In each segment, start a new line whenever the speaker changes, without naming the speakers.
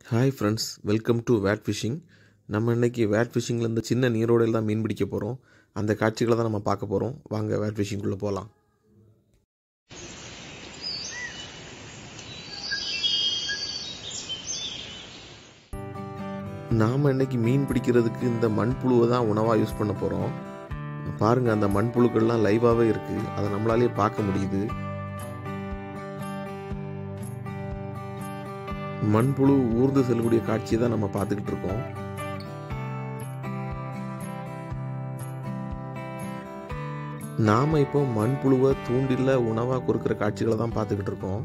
hi friends welcome to wade fishing நம்ம இன்னைக்கு wired ஃபிஷிங்லேருந்து சின்ன நீரோடையில் தான் மீன் பிடிக்க போகிறோம் அந்த காட்சிகளை தான் நம்ம பார்க்க போகிறோம் வாங்க வேட் ஃபிஷிங்குள்ளே போகலாம் நாம் இன்னைக்கு மீன் பிடிக்கிறதுக்கு இந்த மண்புழுவை தான் உணவாக யூஸ் பண்ண போகிறோம் பாருங்கள் அந்த மண்புழுக்கள்லாம் லைவாகவே இருக்குது அதை நம்மளாலேயே பார்க்க முடியுது மண்புழு ஊர்ந்து செல்லக்கூடிய காட்சியை தான் நம்ம பார்த்துக்கிட்டு இருக்கோம் நாம இப்போ மண்புழுவை தூண்டில உணவா கொடுக்கிற காட்சிகளை தான் பார்த்துக்கிட்டு இருக்கோம்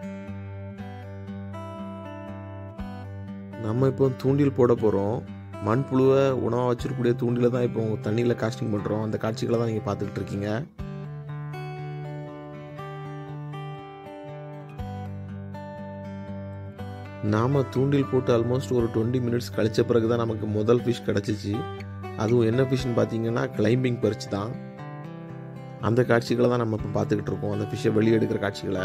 நம்ம இப்போ தூண்டில் போட போகிறோம் மண்புழுவை உணவாக வச்சிருக்கக்கூடிய தூண்டில தான் இப்போ தண்ணியில் காஸ்டிங் பண்ணுறோம் அந்த காட்சிகளை தான் நீங்கள் பார்த்துக்கிட்டு இருக்கீங்க நாம் தூண்டில் போட்டு ஆல்மோஸ்ட் ஒரு டுவெண்ட்டி மினிட்ஸ் கழிச்ச பிறகு தான் நமக்கு முதல் ஃபிஷ் கிடச்சிச்சு அதுவும் என்ன ஃபிஷ்னு பார்த்தீங்கன்னா கிளைம்பிங் பறிச்சு தான் அந்த காட்சிகளை தான் நம்ம இப்போ பார்த்துக்கிட்டு இருக்கோம் அந்த ஃபிஷ்ஷை வெளியே எடுக்கிற காட்சிகளை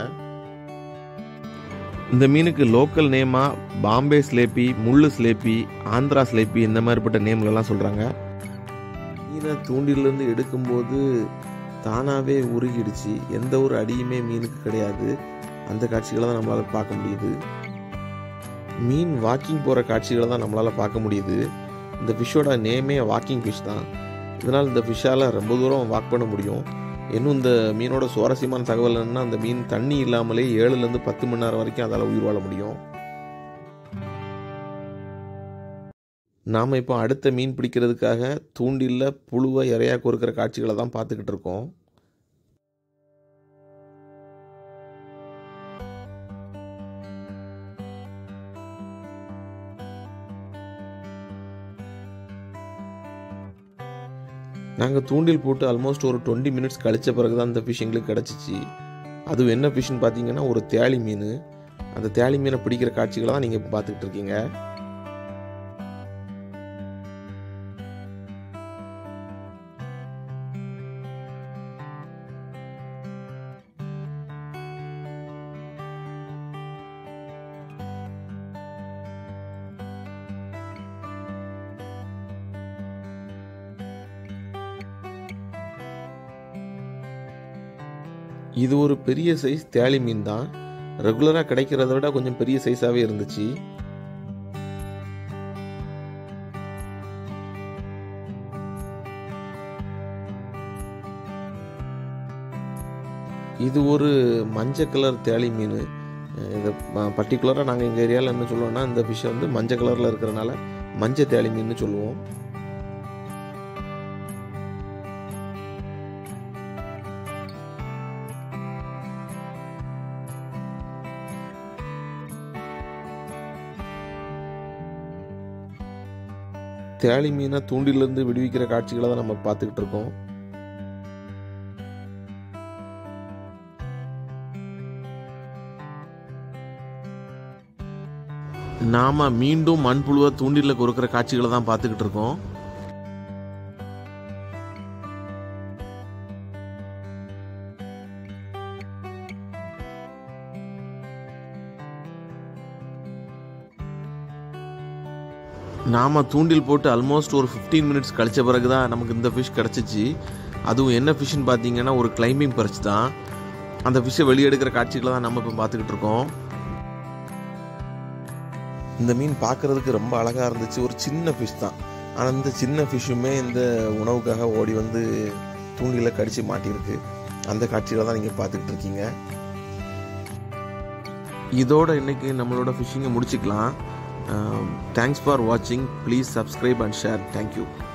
இந்த மீனுக்கு லோக்கல் நேமாக பாம்பே ஸ்லேப்பி முள்ளு ஸ்லேப்பி ஆந்திரா ஸ்லேப்பி இந்த மாதிரிப்பட்ட நேம்லலாம் சொல்கிறாங்க மீனை தூண்டிலேருந்து எடுக்கும்போது தானாகவே உருகிடுச்சு எந்த ஒரு அடியுமே மீனுக்கு கிடையாது அந்த காட்சிகளை தான் நம்மளால் பார்க்க முடியுது மீன் வாக்கிங் போகிற காட்சிகளை தான் நம்மளால் பார்க்க முடியுது இந்த ஃபிஷ்ஷோட நேமே வாக்கிங் ஃபிஷ் தான் இதனால் இந்த ஃபிஷ்ஷால் ரொம்ப தூரம் வாக் பண்ண முடியும் இன்னும் இந்த மீனோட சுவாரஸ்யமான தகவல் என்னன்னா அந்த மீன் தண்ணி இல்லாமலே ஏழுலேருந்து பத்து மணி நேரம் வரைக்கும் அதால் உயிர் வாழ முடியும் நாம் இப்போ அடுத்த மீன் பிடிக்கிறதுக்காக தூண்டில்ல புழுவை இறையா கொடுக்குற காட்சிகளை தான் பார்த்துக்கிட்டு இருக்கோம் நாங்கள் தூண்டில் போட்டு ஆல்மோஸ்ட் ஒரு டுவெண்ட்டி மினிட்ஸ் கழிச்ச பிறகு தான் அந்த ஃபிஷ் எங்களுக்கு கிடச்சிச்சு அதுவும் என்ன ஃபிஷ்னு பார்த்தீங்கன்னா ஒரு தேளி மீன் அந்த தேளி மீனை பிடிக்கிற காட்சிகளை தான் நீங்கள் இப்போ பார்த்துக்கிட்டு இருக்கீங்க இது ஒரு பெரிய சைஸ் தேளி மீன் தான் ரெகுலராக கிடைக்கிறத விட கொஞ்சம் பெரிய சைஸாகவே இருந்துச்சு இது ஒரு மஞ்சள் கலர் தேளி மீன் இதை பர்டிகுலராக நாங்கள் எங்கள் ஏரியாவில் என்ன சொல்லுவோம்னா இந்த ஃபிஷ்ஷை வந்து மஞ்சள் கலரில் இருக்கிறனால மஞ்சள் தேளி மீன் சொல்லுவோம் தேளி மீனை தூண்டிலிருந்து விடுவிக்கிற காட்சிகளை தான் நம்ம பார்த்துக்கிட்டு இருக்கோம் நாம மீண்டும் மண்புழுவை தூண்டில கொடுக்குற காட்சிகளை தான் பார்த்துக்கிட்டு இருக்கோம் நாம் தூண்டில் போட்டு ஆல்மோஸ்ட் ஒரு ஃபிஃப்டீன் மினிட்ஸ் கழிச்ச பிறகு தான் நமக்கு இந்த ஃபிஷ் கிடச்சிச்சு அதுவும் என்ன ஃபிஷ்னு பார்த்தீங்கன்னா ஒரு கிளைம்பிங் பறிச்சு தான் அந்த ஃபிஷ்ஷை வெளியெடுக்கிற காட்சிகளை தான் நம்ம இப்போ பார்த்துக்கிட்டு இருக்கோம் இந்த மீன் பார்க்குறதுக்கு ரொம்ப அழகாக இருந்துச்சு ஒரு சின்ன ஃபிஷ் தான் ஆனால் இந்த சின்ன ஃபிஷ்ஷுமே இந்த உணவுக்காக ஓடி வந்து தூண்டில கடிச்சு மாட்டியிருக்கு அந்த காட்சிகளை தான் நீங்கள் பார்த்துக்கிட்டு இருக்கீங்க இதோட இன்னைக்கு நம்மளோட ஃபிஷ்ஷிங்கை முடிச்சுக்கலாம் தேங்க்ஸ் ஃபார் வாட்சிங் please subscribe and share thank you